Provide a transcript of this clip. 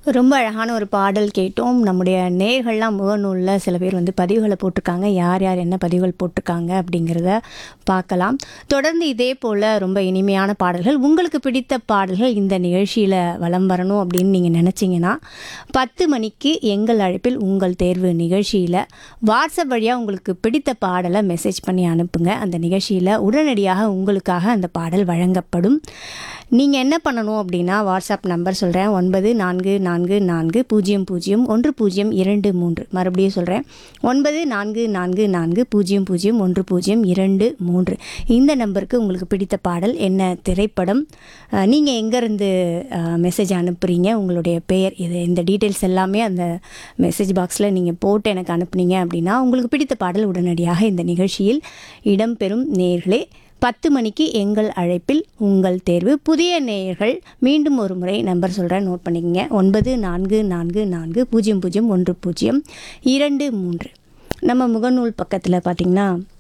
ரொம்ப அழகான ஒரு பாடல் கேட்டோம் நம்முடைய நேர்கள்லாம் முகநூலில் சில பேர் வந்து பதிவுகளை போட்டிருக்காங்க யார் யார் என்ன பதிவுகள் போட்டிருக்காங்க அப்படிங்கிறத பார்க்கலாம் தொடர்ந்து இதே போல் ரொம்ப இனிமையான பாடல்கள் உங்களுக்கு பிடித்த பாடல்கள் இந்த நிகழ்ச்சியில் வலம் வரணும் அப்படின்னு நீங்கள் நினச்சிங்கன்னா பத்து மணிக்கு எங்கள் அழைப்பில் உங்கள் தேர்வு நிகழ்ச்சியில் வாட்ஸ்அப் வழியாக உங்களுக்கு பிடித்த பாடலை மெசேஜ் பண்ணி அனுப்புங்க அந்த நிகழ்ச்சியில் உடனடியாக உங்களுக்காக அந்த பாடல் வழங்கப்படும் நீங்கள் என்ன பண்ணணும் அப்படின்னா வாட்ஸ்அப் நம்பர் சொல்கிறேன் ஒன்பது நான்கு நான்கு நான்கு பூஜ்ஜியம் பூஜ்ஜியம் ஒன்று பூஜ்ஜியம் இரண்டு மூன்று மறுபடியும் சொல்கிறேன் ஒன்பது நான்கு நான்கு நான்கு பூஜ்ஜியம் பூஜ்ஜியம் ஒன்று பூஜ்ஜியம் இரண்டு மூன்று இந்த நம்பருக்கு உங்களுக்கு பிடித்த பாடல் என்ன திரைப்படம் நீங்கள் எங்கேருந்து மெசேஜ் அனுப்புகிறீங்க உங்களுடைய பெயர் இது இந்த டீட்டெயில்ஸ் எல்லாமே அந்த மெசேஜ் பாக்ஸில் நீங்கள் போட்டு எனக்கு அனுப்புனீங்க அப்படின்னா உங்களுக்கு பிடித்த பாடல் உடனடியாக இந்த நிகழ்ச்சியில் இடம்பெறும் நேர்களே பத்து மணிக்கு எங்கள் அழைப்பில் உங்கள் தேர்வு புதிய நேயர்கள் மீண்டும் ஒரு முறை நம்பர் சொல்கிறேன் நோட் பண்ணிக்கங்க ஒன்பது நான்கு நான்கு நான்கு பூஜ்ஜியம் பூஜ்ஜியம் ஒன்று பூஜ்ஜியம் இரண்டு மூன்று நம்ம முகநூல் பக்கத்தில் பார்த்திங்கன்னா